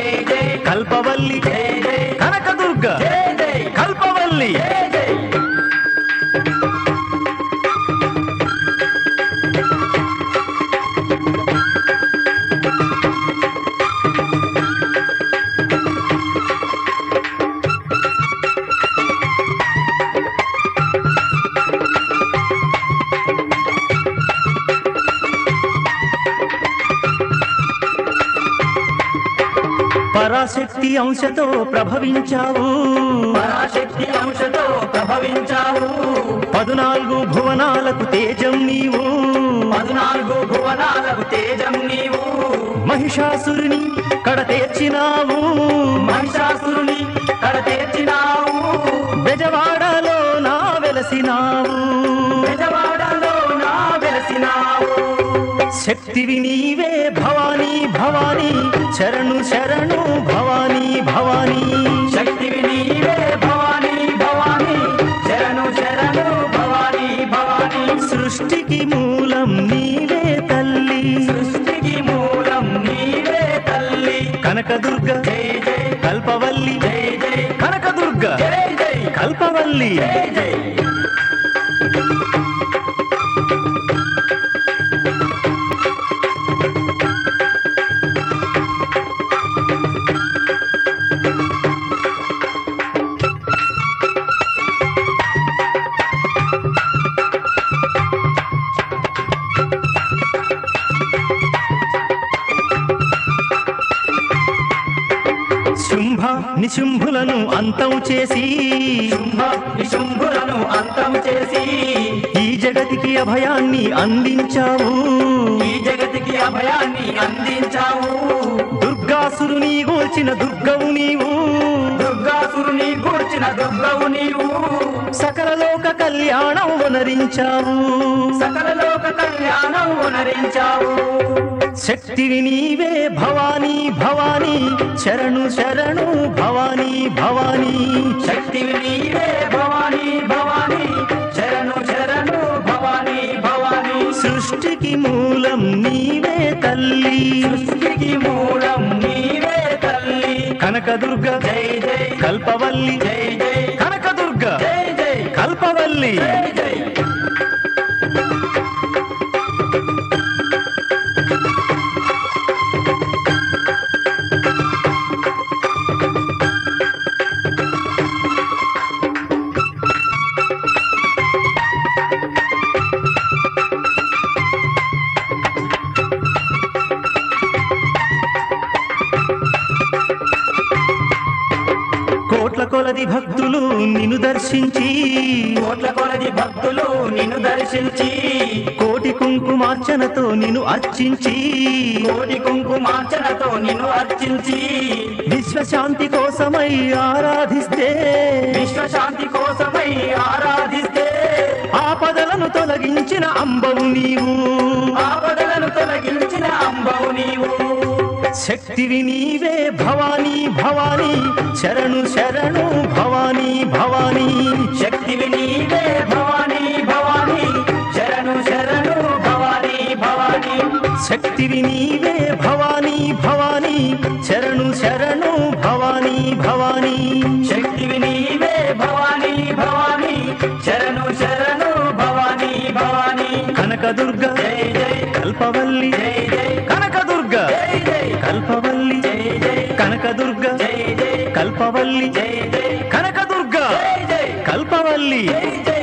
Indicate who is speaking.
Speaker 1: జై
Speaker 2: కల్పవల్లి
Speaker 1: జై జై
Speaker 2: కనకదుర్గ
Speaker 1: జై జై
Speaker 2: కల్పవల్లి
Speaker 1: జై జై
Speaker 2: పరాశక్తి అంశతో ప్రభవించావు
Speaker 1: పరాశక్తి అంశతో ప్రభవించావు
Speaker 2: పదునాలుగు భువనాలకు తేజం నీవు
Speaker 1: పద్నాలుగు భువనాలకు తేజం నీవు
Speaker 2: మహిషాసురుని కడతేర్చినావు
Speaker 1: మహిషాసురుని కడతీర్చినావు
Speaker 2: బెజవాడలో నా వెలసినావు
Speaker 1: బెజవాడలో నా వెలసినావు
Speaker 2: శక్తివి నీవే భవానీ భవానీ శరణు శరణు భవానీ భవానీ
Speaker 1: శక్తివి నీవే భవానీ భవానీ శరణు శరణు భవానీ భవానీ
Speaker 2: సృష్టికి మూలం నీవే తల్లి
Speaker 1: సృష్టికి మూలం నీవే తల్లి
Speaker 2: కనకదుర్గ
Speaker 1: జై జై
Speaker 2: కల్పవల్లి
Speaker 1: జై జై
Speaker 2: కనకదుర్గ
Speaker 1: జై జై
Speaker 2: కల్పవల్లి
Speaker 1: జై జై
Speaker 2: శుంభ నిశుంభులను అంతం చేసి
Speaker 1: శుంభ నిశుంభులను అంతం చేసి
Speaker 2: ఈ జగతికి అభయాన్ని అందించావు
Speaker 1: ఈ జగతికి అభయాన్ని అందించావు
Speaker 2: దుర్గాసురుని గోల్చిన దుర్గవు నీవు
Speaker 1: దుర్గాసురుని గూర్చిన దుర్గవు నీవు
Speaker 2: సకల లోక కళ్యాణం వనరించావు
Speaker 1: సకల లోక కళ్యాణం ఉనరించావు
Speaker 2: శక్తివి నీవే భవానీ భవానీ శరణు శరణు భవానీ భవానీ
Speaker 1: శక్తివి నీవే భవానీ భవానీ శరణు శరణు భవానీ భవానీ
Speaker 2: సృష్టికి మూలం నీవే తల్లి
Speaker 1: సృష్టికి మూలం నీవే తల్లి
Speaker 2: కనకదుర్గ
Speaker 1: జై జై
Speaker 2: కల్పవల్లి
Speaker 1: జై జై
Speaker 2: కనకదుర్గ
Speaker 1: జై జై
Speaker 2: కల్పవల్లి
Speaker 1: జై జై
Speaker 2: కోట్ల కొలది భక్తులు నిన్ను దర్శించి
Speaker 1: కోట్ల కొలది భక్తులు నిన్ను దర్శించి
Speaker 2: కోటి కుంకుమార్చనతో నిన్ను అర్చించి
Speaker 1: కోటి కుంకుమార్చనతో నిన్ను అర్చించి
Speaker 2: విశ్వశాంతి కోసమై ఆరాధిస్తే
Speaker 1: విశ్వశాంతి కోసమై ఆరాధిస్తే
Speaker 2: ఆపదలను తొలగించిన అంబవు నీవు
Speaker 1: ఆపదలను తొలగించిన అంబవు నీవు
Speaker 2: శక్తివి నీవే భవానీ భవానీ శరణు శరణు భవానీ భవానీ
Speaker 1: శక్తివి నీవే భవానీ భవానీ శరణు శరణు భవానీ భవానీ
Speaker 2: శక్తివి నీవే భవానీ భవానీ శరణు శరణు భవానీ భవానీ
Speaker 1: శక్తివి నీవే భవానీ భవానీ శరణు శరణు భవానీ భవానీ
Speaker 2: కనకదుర్గ
Speaker 1: జై జై
Speaker 2: కల్పవల్లి
Speaker 1: జై జై
Speaker 2: కనకదుర్గ
Speaker 1: జై జై
Speaker 2: కల్పవల్లి
Speaker 1: జై జై
Speaker 2: కనకదుర్గ
Speaker 1: జై జై
Speaker 2: కల్పవల్లి
Speaker 1: జై జై
Speaker 2: కనకదుర్గ
Speaker 1: జై జై
Speaker 2: కల్పవల్లి
Speaker 1: జై జై